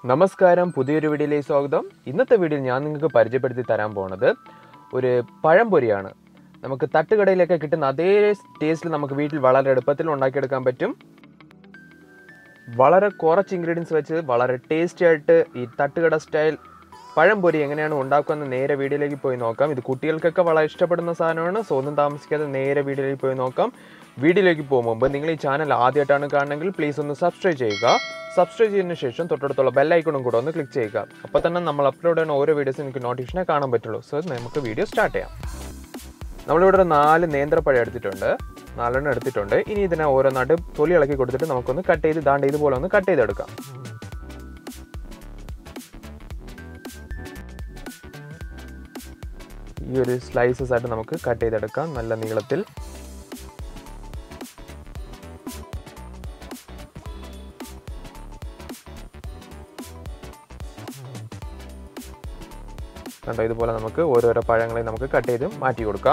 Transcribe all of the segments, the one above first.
നമസ്കാരം പുതിയൊരു വീഡിയോയിലേക്ക് സ്വാഗതം ഇന്നത്തെ വീഡിയോയിൽ ഞാൻ നിങ്ങൾക്ക് പരിചയപ്പെടുത്തി തരാൻ പോണത് ഒരു പഴംപൊരിയാണ് നമുക്ക് തട്ടുകടയിലൊക്കെ കിട്ടുന്ന അതേ ടേസ്റ്റിൽ നമുക്ക് വീട്ടിൽ വളരെ എളുപ്പത്തിൽ ഉണ്ടാക്കിയെടുക്കാൻ പറ്റും വളരെ കുറച്ച് ഇൻഗ്രീഡിയൻസ് വെച്ച് വളരെ ടേസ്റ്റി ആയിട്ട് ഈ തട്ടുകട സ്റ്റൈൽ പഴംപൊരി എങ്ങനെയാണ് ഉണ്ടാക്കുന്നത് നേരെ വീഡിയോയിലേക്ക് പോയി നോക്കാം ഇത് കുട്ടികൾക്കൊക്കെ വളരെ ഇഷ്ടപ്പെടുന്ന സാധനമാണ് സോ ഒന്നും താമസിക്കാതെ നേരെ വീഡിയോയിലേക്ക് പോയി നോക്കാം വീഡിയോയിലേക്ക് പോകും മുമ്പ് നിങ്ങൾ ഈ ചാനൽ ആദ്യമായിട്ടാണ് കാണണമെങ്കിൽ പ്ലീസ് ഒന്ന് സബ്സ്ക്രൈബ് ചെയ്യുക സബ്സ്ക്രൈബ് ചെയ്തതിനു ശേഷം തൊട്ടടുത്തുള്ള ബെല്ലൈക്കണും കൂടെ ഒന്ന് ക്ലിക്ക് ചെയ്യുക അപ്പോൾ തന്നെ നമ്മൾ അപ്ലോഡ് ചെയ്യുന്ന ഓരോ വീഡിയോസും നിങ്ങൾക്ക് നോട്ടിഫിഷനെ കാണാൻ പറ്റുള്ളൂ സോ നമുക്ക് വീഡിയോ സ്റ്റാർട്ട് ചെയ്യാം നമ്മളിവിടെ ഒരു നാല് നേന്ത്രപ്പഴം എടുത്തിട്ടുണ്ട് നാലെണ്ണം എടുത്തിട്ടുണ്ട് ഇനി ഇതിനെ ഓരോന്നായിട്ട് തൊലി ഇളക്കി കൊടുത്തിട്ട് നമുക്കൊന്ന് കട്ട് ചെയ്ത് ദാണ്ട് ഇതുപോലെ ഒന്ന് കട്ട് ചെയ്തെടുക്കാം ഈ ഒരു സ്ലൈസസ് ആയിട്ട് നമുക്ക് കട്ട് ചെയ്തെടുക്കാം നല്ല നീളത്തിൽ കണ്ടോ ഇതുപോലെ നമുക്ക് ഓരോരോ പഴങ്ങളെ നമുക്ക് കട്ട് ചെയ്ത് മാറ്റി കൊടുക്കാം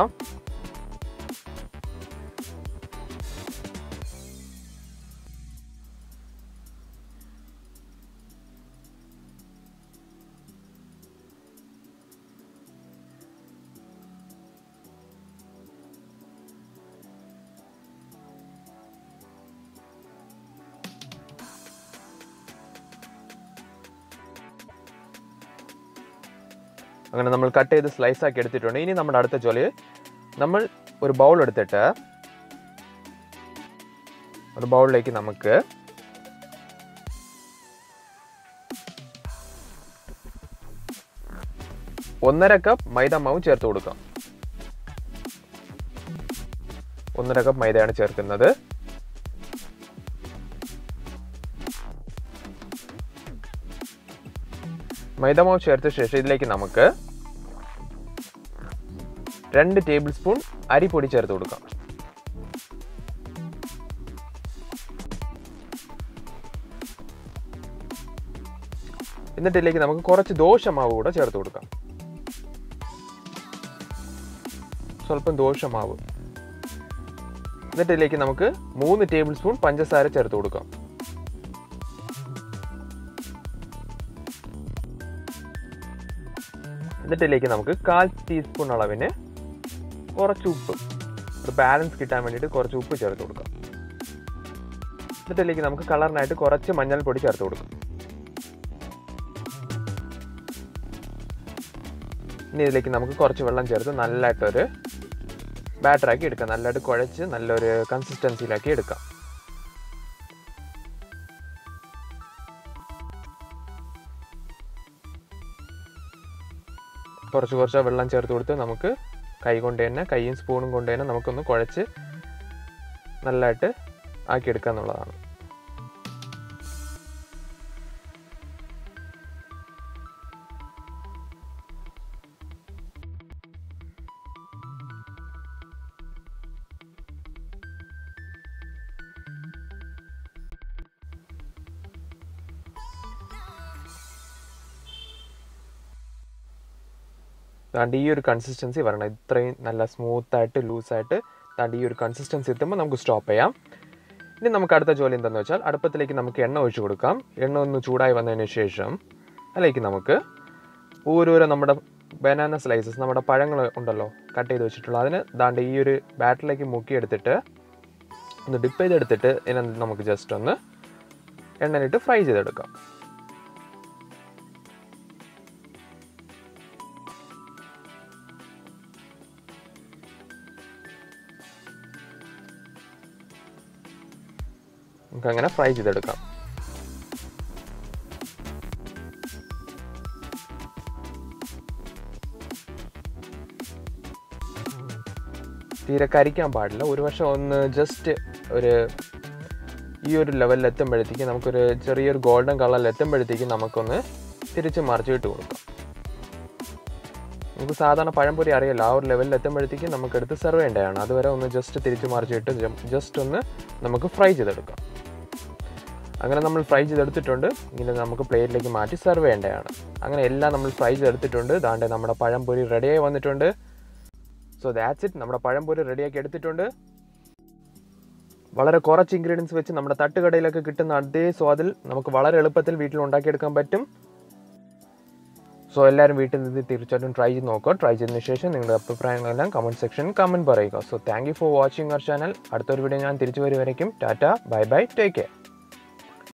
അങ്ങനെ നമ്മൾ കട്ട് ചെയ്ത് സ്ലൈസ് ആക്കി എടുത്തിട്ടുണ്ട് ഇനി നമ്മുടെ അടുത്ത ജോലി നമ്മൾ ഒരു ബൗൾ എടുത്തിട്ട് ഒരു ബൗളിലേക്ക് നമുക്ക് ഒന്നര കപ്പ് മൈദ മാവ് ചേർത്ത് കൊടുക്കാം ഒന്നര കപ്പ് മൈദയാണ് ചേർക്കുന്നത് മൈദമാവ് ചേർത്ത ശേഷം ഇതിലേക്ക് നമുക്ക് രണ്ട് ടേബിൾ സ്പൂൺ അരിപ്പൊടി ചേർത്ത് കൊടുക്കാം എന്നിട്ട് ഇതിലേക്ക് നമുക്ക് കുറച്ച് ദോശമാവ് കൂടെ ചേർത്ത് കൊടുക്കാം സ്വല്പം ദോശമാവ് എന്നിട്ട് ഇതിലേക്ക് നമുക്ക് മൂന്ന് ടേബിൾ സ്പൂൺ പഞ്ചസാര ചേർത്ത് കൊടുക്കാം എന്നിട്ട് ഇതിലേക്ക് നമുക്ക് കാൽ ടീസ്പൂൺ അളവിന് കുറച്ച് ഉപ്പ് ഒരു ബാലൻസ് കിട്ടാൻ വേണ്ടിയിട്ട് കുറച്ച് ഉപ്പ് ചേർത്ത് കൊടുക്കാം എന്നിട്ട് ഇതിലേക്ക് നമുക്ക് കളറിനായിട്ട് കുറച്ച് മഞ്ഞൾപ്പൊടി ചേർത്ത് കൊടുക്കാം ഇനി ഇതിലേക്ക് നമുക്ക് കുറച്ച് വെള്ളം ചേർത്ത് നല്ലതായിട്ടൊരു ബാറ്ററാക്കി എടുക്കാം നല്ലതായിട്ട് കുഴച്ച് നല്ലൊരു കൺസിസ്റ്റൻസിയിലാക്കി എടുക്കാം കുറച്ച് കുറച്ച് വെള്ളം ചേർത്ത് കൊടുത്ത് നമുക്ക് കൈ കൊണ്ട് തന്നെ കൈയും സ്പൂണും കൊണ്ട് തന്നെ നമുക്കൊന്ന് കുഴച്ച് നല്ലതായിട്ട് ആക്കിയെടുക്കുക എന്നുള്ളതാണ് താണ്ട് ഈ ഒരു കൺസിസ്റ്റൻസി വരണം ഇത്രയും നല്ല സ്മൂത്തായിട്ട് ലൂസായിട്ട് താണ്ട് ഈ ഒരു കൺസിസ്റ്റൻസി എത്തുമ്പോൾ നമുക്ക് സ്റ്റോപ്പ് ചെയ്യാം ഇനി നമുക്ക് അടുത്ത ജോലി എന്താണെന്ന് വെച്ചാൽ അടുപ്പത്തിലേക്ക് നമുക്ക് എണ്ണ ഒഴിച്ചു കൊടുക്കാം എണ്ണ ഒന്ന് ചൂടായി വന്നതിന് ശേഷം അതിലേക്ക് നമുക്ക് ഓരോരോ നമ്മുടെ ബനാന സ്ലൈസസ് നമ്മുടെ പഴങ്ങൾ ഉണ്ടല്ലോ കട്ട് ചെയ്ത് വെച്ചിട്ടുള്ള അതിന് ദാണ്ട് ഈ ഒരു ബാറ്ററിലേക്ക് മുക്കിയെടുത്തിട്ട് ഒന്ന് ഡിപ്പ് ചെയ്തെടുത്തിട്ട് ഇതിനെ നമുക്ക് ജസ്റ്റ് ഒന്ന് എണ്ണയിലിട്ട് ഫ്രൈ ചെയ്തെടുക്കാം നമുക്ക് അങ്ങനെ ഫ്രൈ ചെയ്തെടുക്കാം തീരെ കരിക്കാൻ പാടില്ല ഒരു വശം ഒന്ന് ജസ്റ്റ് ഒരു ഈ ഒരു ലെവലിൽ എത്തുമ്പോഴത്തേക്ക് നമുക്കൊരു ചെറിയൊരു ഗോൾഡൻ കളറിൽ എത്തുമ്പോഴത്തേക്ക് നമുക്കൊന്ന് തിരിച്ച് മറിച്ചിട്ട് കൊടുക്കാം നമുക്ക് സാധാരണ പഴംപൊരി അറിയില്ല ആ ഒരു ലെവലിൽ എത്തുമ്പോഴത്തേക്ക് നമുക്ക് എടുത്ത് സെർവ് ചെയ്യേണ്ടതാണ് അതുവരെ ഒന്ന് ജസ്റ്റ് തിരിച്ച് മറിച്ചിട്ട് ജസ്റ്റ് ഒന്ന് നമുക്ക് ഫ്രൈ ചെയ്തെടുക്കാം അങ്ങനെ നമ്മൾ ഫ്രൈ ചെയ്തെടുത്തിട്ടുണ്ട് ഇങ്ങനെ നമുക്ക് പ്ലേറ്റിലേക്ക് മാറ്റി സെർവ് ചെയ്യേണ്ടതാണ് അങ്ങനെ എല്ലാം നമ്മൾ ഫ്രൈ ചെയ്തെടുത്തിട്ടുണ്ട് ദാണ്ടെ നമ്മുടെ പഴംപൊരി റെഡിയായി വന്നിട്ടുണ്ട് സോ ദാറ്റ്സ് ഇറ്റ് നമ്മുടെ പഴംപൊരി റെഡിയാക്കി എടുത്തിട്ടുണ്ട് വളരെ കുറച്ച് ഇൻഗ്രീഡിയൻസ് വെച്ച് നമ്മുടെ തട്ടുകടയിലൊക്കെ കിട്ടുന്ന അതേ സ്വാദിൽ നമുക്ക് വളരെ എളുപ്പത്തിൽ വീട്ടിൽ ഉണ്ടാക്കിയെടുക്കാൻ പറ്റും സോ എല്ലാവരും വീട്ടിൽ നിന്ന് തീർച്ചയായിട്ടും ട്രൈ ചെയ്ത് നോക്കുക ട്രൈ ചെയ്തതിന് ശേഷം നിങ്ങളുടെ അഭിപ്രായങ്ങളെല്ലാം കമൻറ്റ് സെക്ഷനിൽ കമൻറ്റ് പറയുക so thank you for watching our channel അടുത്തൊരു വീഡിയോ ഞാൻ തിരിച്ചു വരുവരയ്ക്കും tata bye bye take care